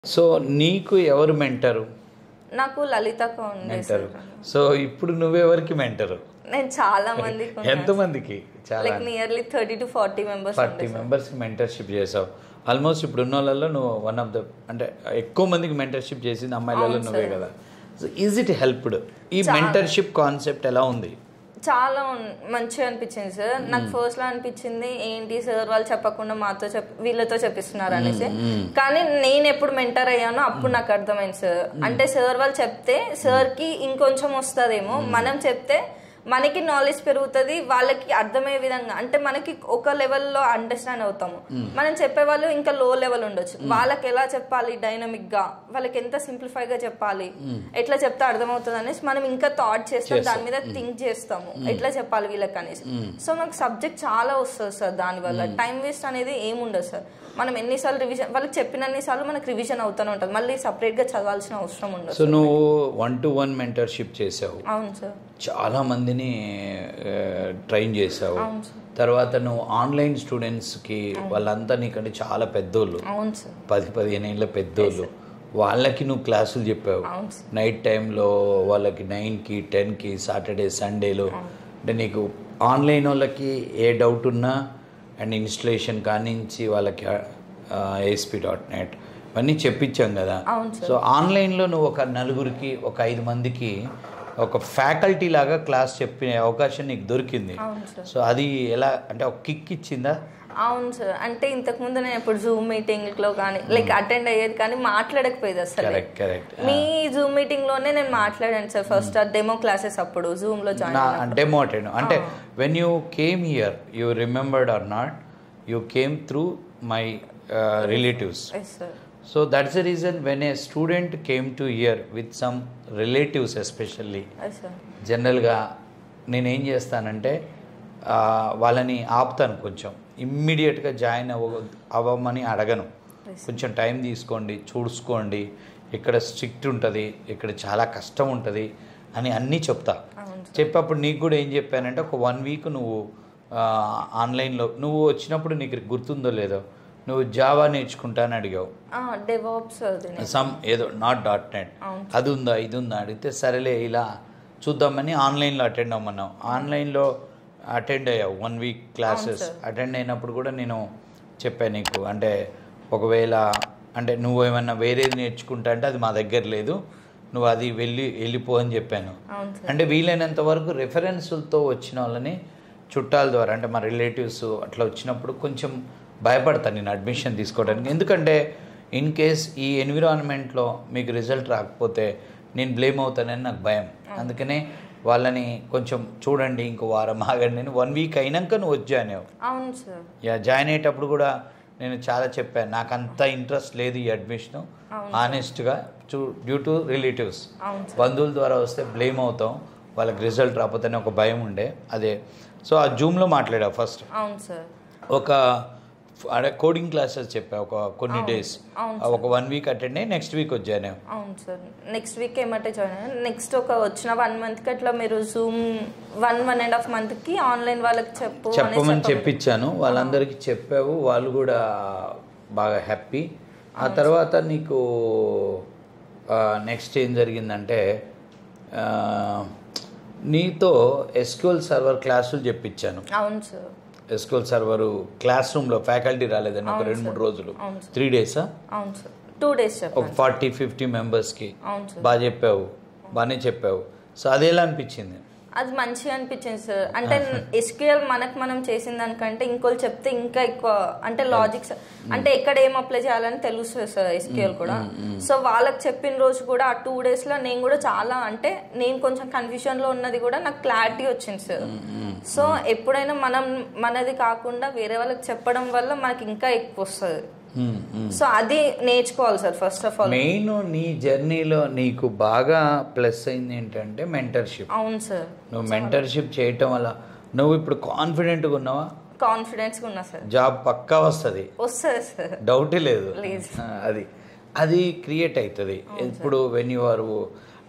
So నీకు ఎవరు mentor నాకు లలితక ఉంది మెంటరు సార్ సో ఇప్పుడు నువ్వెవరికి మెంటరు నేను చాలా మందికి ఎంతమందికి చాలా like nearly thirty to forty members forty మెంబర్స్కి మెంటర్షిప్ చేసావు ఆల్మోస్ట్ ఇప్పుడు ఉన్న వాళ్ళలో నువ్వు వన్ ఆఫ్ ద అంటే ఎక్కువ మందికి మెంటర్షిప్ చేసింది అమ్మాయిలలో నువ్వే కదా సో ఈజ్ ఇట్ హెల్ప్డ్ ఈ మెంటర్షిప్ కాన్సెప్ట్ ఎలా ఉంది చాలా ఉన్- మంచిగా అనిపించింది సార్ నాకు ఫస్ట్ లో అనిపించింది ఏంటి సార్ వాళ్ళు చెప్పకుండా మాతో చెప్ వీళ్ళతో చెప్పిస్తున్నారు అనేసి కానీ నేను ఎప్పుడు మెంటర్ అయ్యానో అప్పుడు నాకు అర్థమైంది సార్ అంటే సార్ వాళ్ళు చెప్తే సార్ కి ఇంకొంచెం వస్తుందేమో మనం చెప్తే మనకి నాలెడ్జ్ పెరుగుతుంది వాళ్ళకి అర్థమయ్యే విధంగా అంటే మనకి ఒక లెవెల్లో అండర్స్టాండ్ అవుతాము మనం చెప్పే వాళ్ళు ఇంకా లో లెవెల్ ఉండొచ్చు వాళ్ళకి ఎలా చెప్పాలి డైనమిక్ గా వాళ్ళకి ఎంత సింప్లిఫై గా చెప్పాలి ఎట్లా చెప్తే అర్థమవుతుంది అనేసి మనం ఇంకా థాట్ చేస్తాం దాని మీద థింక్ చేస్తాము ఎట్లా చెప్పాలి వీళ్ళకి అనేసి సో మనకు సబ్జెక్ట్ చాలా వస్తుంది సార్ దాని వల్ల టైం వేస్ట్ అనేది ఏముండదు సార్ మనం ఎన్నిసార్లు రివిజన్ వాళ్ళకి చెప్పినన్ని సార్లు మనకు రివిజన్ అవుతూనే ఉంటుంది మళ్ళీ సపరేట్ గా చదవాల్సిన అవసరం ఉండదు సో నువ్వు వన్ టు వన్ మెంటర్షిప్ చేసావు అవును సార్ చాలా మందిని ట్రైన్ చేసావు అవును సార్ తర్వాత నువ్వు ఆన్లైన్ స్టూడెంట్స్కి వాళ్ళంతా నీకంటే చాలా పెద్దోళ్ళు అవును సార్ పది పదిహేను ఏళ్ళ పెద్దోళ్ళు వాళ్ళకి నువ్వు క్లాసులు చెప్పావు అవును సార్ నైట్ టైంలో వాళ్ళకి నైన్కి టెన్కి సాటర్డే సండేలో అంటే నీకు ఆన్లైన్ వాళ్ళకి ఏ డౌట్ ఉన్నా అండ్ ఇన్స్టలేషన్ కానించి వాళ్ళకి ఏఎస్పి డాట్ నెట్ ఇవన్నీ చెప్పించాం కదా అవును సార్ సో ఆన్లైన్లో నువ్వు ఒక నలుగురికి ఒక ఐదు మందికి ఒక ఫ్యాకల్టీ లాగా క్లాస్ చెప్పే అవకాశం నీకు దొరికింది అవును సార్ సో అది ఎలా అంటే ఒక కిక్ ఇచ్చిందా అవును సార్ అంటే ఇంతకు ముందు నేను ఇప్పుడు జూమ్ మీటింగ్ లో కానీ లైక్ అటెండ్ అయ్యేది కానీ మాట్లాడకపోయేది అసలు కరెక్ట్ కరెక్ట్ మీ జూమ్ మీటింగ్ లోనే నేను మాట్లాడాను సార్ ఫస్ట్ డెమో క్లాసెస్ అప్పుడు జూమ్ లో జాయిన్ నా డెమో అటెండ్ అంటే when you came here you remembered or not you came through my relatives yes sir so that's the reason when a student came to here with some relatives especially yes sir జనరల్గా నేనేం చేస్తానంటే ఆ, వాళ్ళని ఆపుతాను కొంచెం ఇమ్మీడియట్గా join అవ్వ అవ్వమని అడగను కొంచెం టైం తీసుకోండి చూసుకోండి ఇక్కడ స్ట్రిక్ట్ ఉంటుంది ఇక్కడ చాలా కష్టం ఉంటుంది అని అన్నీ చెప్తా అవును చెప్పినప్పుడు నీకు కూడా ఏం చెప్పానంటే ఒక వన్ వీక్ నువ్వు ఆ, ఆన్లైన్లో నువ్వు వచ్చినప్పుడు నీకు గుర్తుందో లేదో నువ్వు జావా నేర్చుకుంటా అని అడిగావు డెవాప్స్ అది సమ్ ఏదో నాట్ డాట్ నెట్ అవును. అది ఉందా ఇది ఉందా అడిగితే సరేలే ఇలా చూద్దామని ఆన్లైన్లో అటెండ్ అవ్వమన్నావు ఆన్లైన్లో అటెండ్ అయ్యావు వన్ వీక్ క్లాసెస్ అటెండ్ అయినప్పుడు కూడా నేను చెప్పాను నీకు అంటే ఒకవేళ అంటే నువ్వు ఏమన్నా వేరేది నేర్చుకుంటా అంటే అది మా దగ్గర లేదు నువ్వు అది వెళ్ళి వెళ్ళిపో అని చెప్పాను అవును సార్ అంటే వీలైనంత వరకు రెఫరెన్సులతో వచ్చిన వాళ్ళని చుట్టాల ద్వారా అంటే మా రిలేటివ్స్ అట్లా వచ్చినప్పుడు కొంచెం భయపడతాను నేను అడ్మిషన్ తీసుకోవడానికి ఎందుకంటే ఇన్ కేస్ ఈ ఎన్విరాన్మెంట్లో మీకు రిజల్ట్ రాకపోతే నేను బ్లేమ్ అవుతానని నాకు భయం అందుకనే వాళ్ళని కొంచెం చూడండి ఇంకో వారం ఆగండి నేను వన్ వీక్ అయినాక నువ్వు వచ్చాను అవును సార్ యా జాయిన్ అయ్యేటప్పుడు కూడా నేను చాలా చెప్పాను నాకు అంత ఇంట్రెస్ట్ లేదు ఈ అడ్మిషన్ ఆనెస్ట్గా చూ డ్యూ టు రిలేటివ్స్ అవును సార్ బంధువుల ద్వారా వస్తే బ్లేమ్ అవుతాం వాళ్ళకి రిజల్ట్ రాకపోతేనే ఒక భయం ఉండే అదే సో ఆ జూమ్లో మాట్లాడా ఫస్ట్ అవును సార్ ఒక అదే కోడింగ్ క్లాసెస్ చెప్పా ఒక కొన్ని డేస్ అవును ఒక వన్ వీక్ అటెండ్ అయ్యి నెక్స్ట్ వీక్ వచ్చాను అవును సార్ నెక్స్ట్ వీక్ ఏమంటే జాయిన్ అయ్యాను నెక్స్ట్ ఒక వచ్చిన వన్ మంత్కి అట్లా మీరు zoom one one and half మంత్కి ఆన్లైన్ వాళ్ళకి చెప్పు అనేసి చెప్పమని చెప్ప- చెప్పించాను వాళ్ళందరికీ చెప్పావు వాళ్ళు కూడా బాగా హ్యాపీ ఆ తర్వాత నీకు నెక్స్ట్ ఏం జరిగిందంటే ఆ, నీతో ఎస్క్యూఎల్ సర్వర్ క్లాసులు చెప్పించాను అవును సార్ ఎస్క్యూఎల్ సర్వరు క్లాస్ రూమ్లో ఫ్యాకల్టీ రాలేదని ఒక రెండు మూడు రోజులు అవును సార్ త్రీ డేసా అవును సార్ టూ డేస్ ఒక చెప్పండి ఫార్టీ ఫిఫ్టీ మెంబర్స్కి అవును సార్ బాగా చెప్పావు బాగానే చెప్పావు సో అది ఎలా అనిపించింది అది మంచిగా అనిపించింది సార్ అంటే ఎస్క్యూఎల్ మనకు మనం చేసిన దానికంటే ఇంకోళ్ళు చెప్తే ఇంకా ఎక్కువ అంటే లాజిక్స్ అంటే ఎక్కడ ఏం అప్లై చేయాలని తెలుస్తుంది సార్ ఎస్క్యూఎల్ కూడా సో వాళ్ళకి చెప్పిన రోజు కూడా ఆ టూ డేస్ లో నేను కూడా చాలా అంటే నేను కొంచెం కన్ఫ్యూజన్ లో ఉన్నది కూడా నాకు క్లారిటీ వచ్చింది సార్ సో ఎప్పుడైనా మనం మనది కాకుండా వేరే వాళ్ళకి చెప్పడం వల్ల మనకి ఇంకా ఎక్కువ వస్తుంది మ్మ్, మ్మ్. సో అది నేర్చుకోవాలి sir first of all main నీ జర్నీలో నీకు బాగా ప్లస్ అయింది ఏంటంటే మెంటర్షిప్ అవును సార్ నువ్వు మెంటర్షిప్ చేయటం వల్ల నువ్వు ఇప్పుడు కాన్ఫిడెంట్గా ఉన్నావా కాన్ఫిడెన్స్ ఉన్నా సార్ జాబ్ పక్కా వస్తుంది వస్తుంది సార్ డౌటే లేదు లేదు. ఆ, అది అది క్రియేట్ అవుతుంది ఇప్పుడు వెన్ యు ఆర్